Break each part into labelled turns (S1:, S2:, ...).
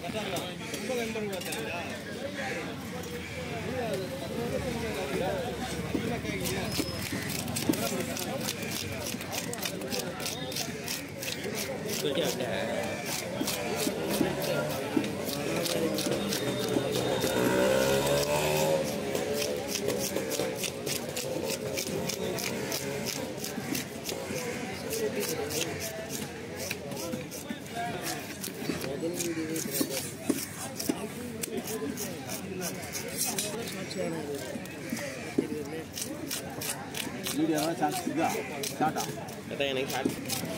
S1: வீடியோவா ஷார்ட் இதா ஷார்ட்டா
S2: அதான் எனக்கு ஷார்ட்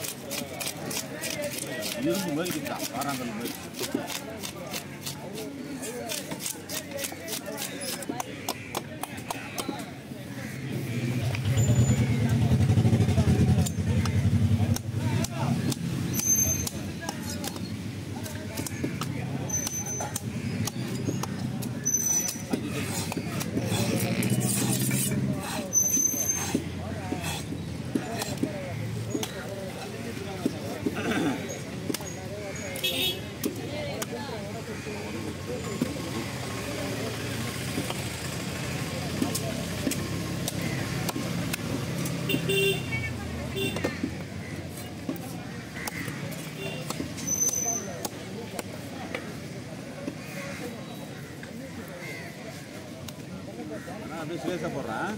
S1: இரும்பு மாதிரி கிட்டா வாராங்கல் மாதிரி நான் அப்படியே சுரேஷா போடுறேன்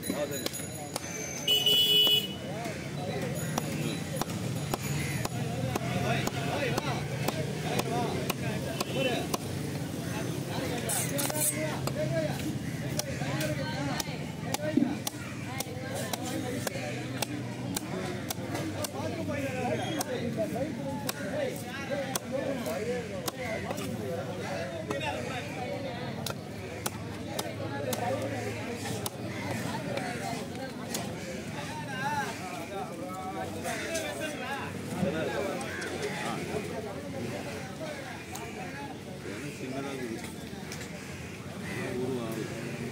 S1: சின்னதாக இருக்குது உருவாகுது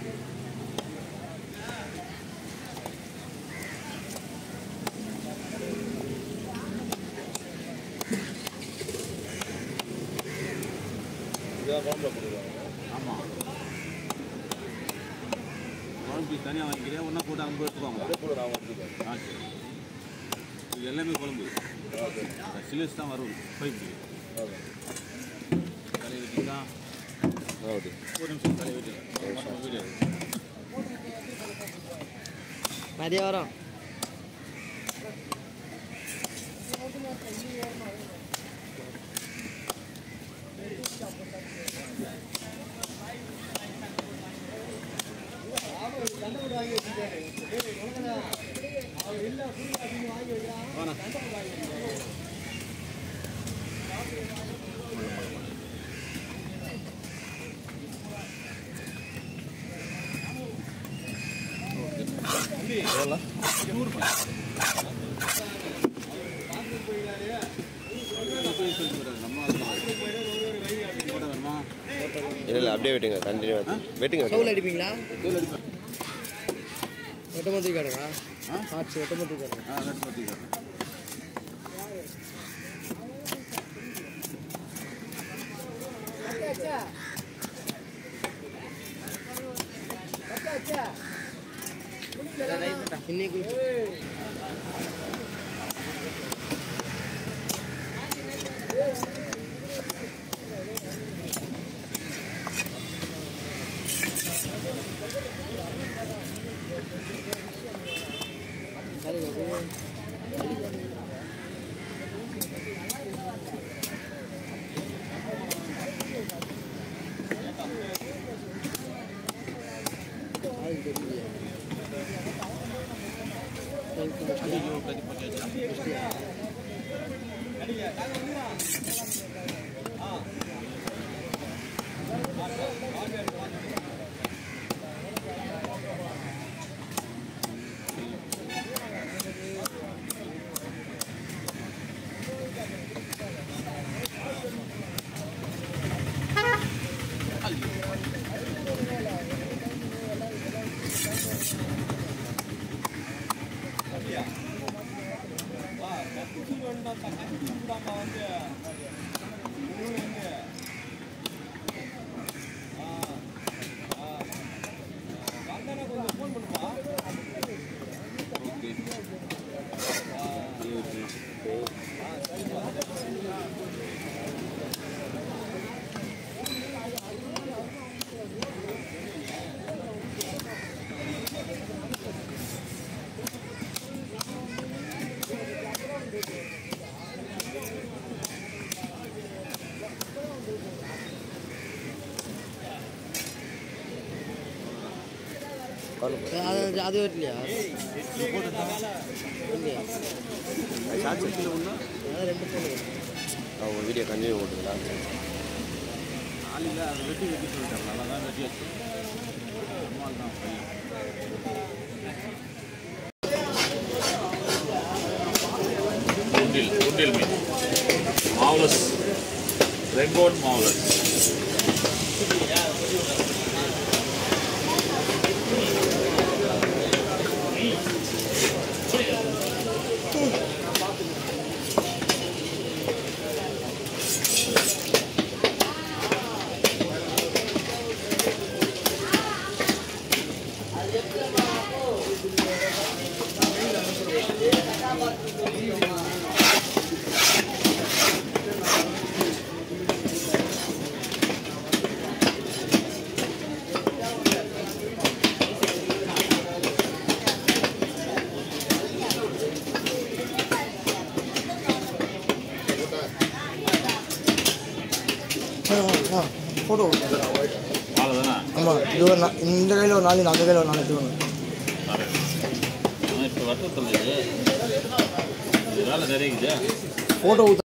S2: இதாக குழம்புல போடுவாங்க
S1: ஆமாம் குழம்பு தனியாக வாங்கிக்கிறியா ஒன்றா போட்டு அவங்க எடுத்துக்கோங்க
S2: அப்படியே கூட நான் வந்துருக்கேன்
S1: ஆ சரி இது எல்லாமே குழம்பு சிலிஸ் தான் வரும் பைப்பு
S2: ஓகே
S1: தலையை வச்சுக்கிட்டா
S2: ஓகே
S1: ஒரு நிமிஷம் தலையை வச்சு வீடியோ
S3: நிறைய வரும்
S1: நம்ம அதுதான் போட வேணுமா
S2: இல்லை இல்லை அப்படியே வெட்டுங்க கண்டினியூ வெட்டுங்க
S3: சவுல் அடிப்பீங்களா
S1: தூள் அடிப்பேன்
S3: வெட்டமத்தி காடுங்களா
S1: ஆ
S3: ஆச்சு வெட்டமத்தி காடு
S1: ஆ நட்டு பார்த்துக்கிறேன்
S3: இன்னைக்கு
S1: ஐயோ கறி போட்டு
S2: கவலைப்பட
S3: அது அது வரலையா இல்லையா
S1: ஷார்ட்ஸில் ஒன்று
S3: அதான் ரெண்டு ஃபோன்
S2: அவங்க வீடியோ கண்டினியூ போட்டுங்களா
S1: காலையில் அதை வெட்டி வெட்டி சொல்லிட்டாங்க நல்லா தான் வெட்டி வச்சு அம்மாள் தான் பையன்
S4: உண்டில் உண்டில் மீன் மாவுலஸ் ரெங்கோன் மாவுலஸ்
S3: ஃபோட்டோ
S4: அவ்வளோதானே
S3: ஆமாம் இது ஒரு நா- இந்த கையில் ஒரு நாலு அந்த கையில் ஒரு நாலு எடுத்துக்கணும்
S4: இப்போ வருத்தத்தில் இது வேலை நிறைய இருக்குது
S3: ஃபோட்டோ